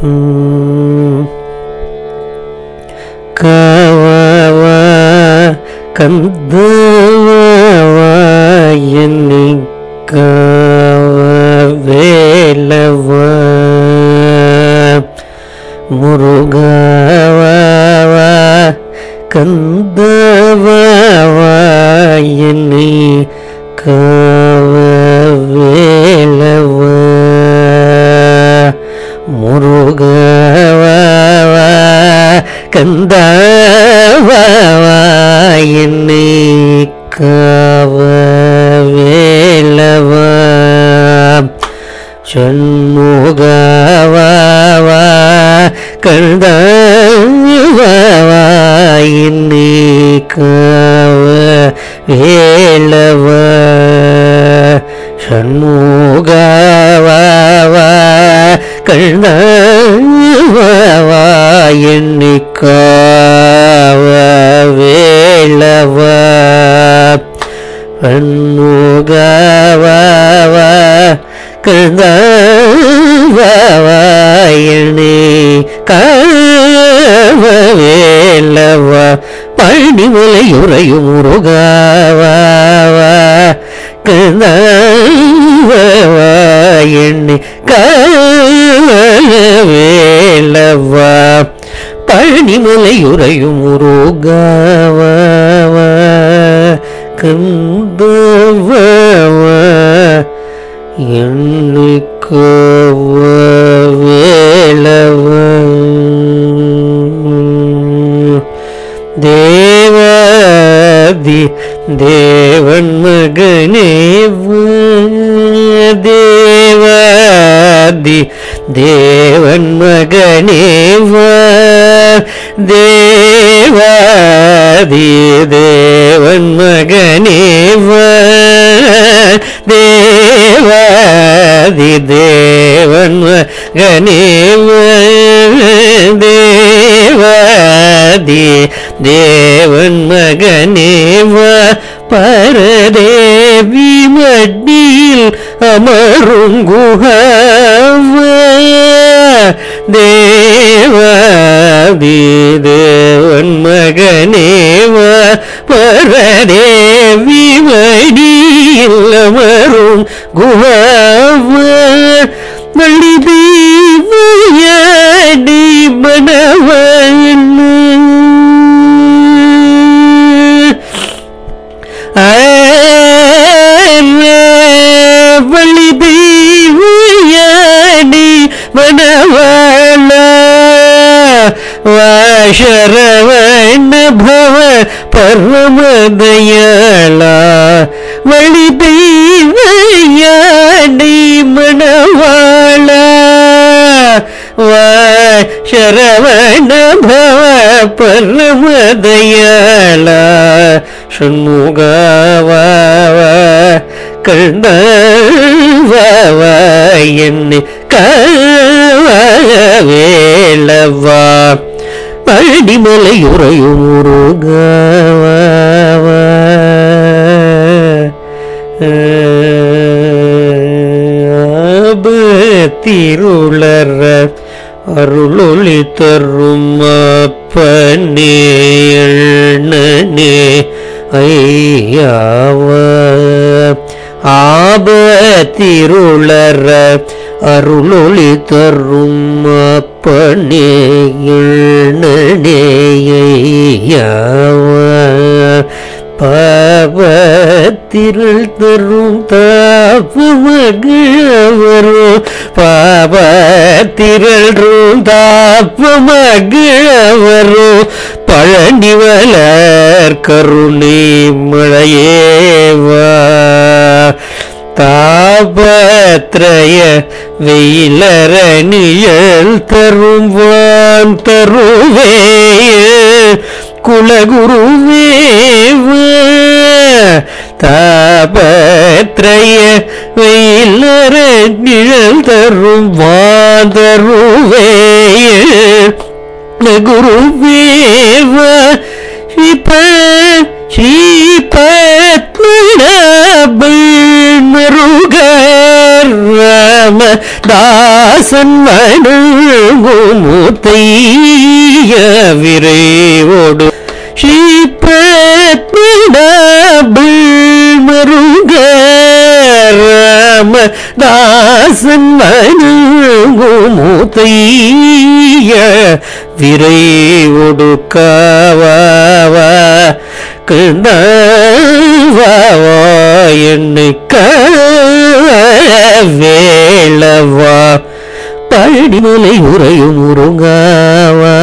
ம். காவாவா கந்தவாவா என்னை காவ வேலவா முருகாவா கந்தவாவா என்னை காவ வேலவா முருகவா கந்தவா என்னை காவ வேலவா சண்முகவா கந்தவா என்னை காவ வேலவா சண்முகவா கண்ணவா என்னை காவ வேலவா கண்முகவா கண்ணவா என்னை காவ வேலவா பழனிமலை உறையும் முருகாவா கண்ணவா என்னை வேலவா பழனிமலை உறையும் முருகாவா கந்தவா என்னை காவ வேலவா தேவாதி தேவன் மகனே தேவாதி தேவன் மகனே தேவாதி தேவன் மகனே தேவாதி தேவன் மகனே தேவாதி தேவன் மகனேவா பரதேவி மடியில் அமரும் குஹாவா தேவாதி தேவன் மகனேவா பரதேவி மடியில் அமரும் குஹாவா வள்ளி தெய்வயடி மணவன் வள்ளி தெய்வயடி மணவள வாஷரவண பவ பரமதயளா வள்ளி தெய்வயடி மணவாள ಶರವಣ ಭವ ಪರಮದಯಾಳ ಷಣ್ಮುಗವ கண்டவ என்னை கவேளவா பழனிமலை உறையும் திருளர அருளொளி தரும் அப்பனே எண்ணனே ஐயாவ ஆபத்திருளர அருளொளி தரும் அப்பனே எண்ணனே ஐயாவ பாபத்திருள் தரும் தாப்பு மகிழவரும் பாபத்திரளும் தாப்பு மகிழவரும் பழனி வளர் கருணை மழையேவா தாபத்ரய வெயிலர நிழல் தரும் வான் தருவே குலகுருவேவ தாபத்ரய வெயிலர நிழல் தரும் வாதருவே குருவேவ சிப ஸ்ரீ பத்மநாபருகர் ராமதாசன் வணங்குமுத்தைய விரைவோடு ஸ்ரீ பத்மநாபருகர் ராமதாசன் வணங்குமுத்தைய விரைவோடு காவா கண்டாவா என்னை வேளவா பழனிமலை உறையும் உருங்காவா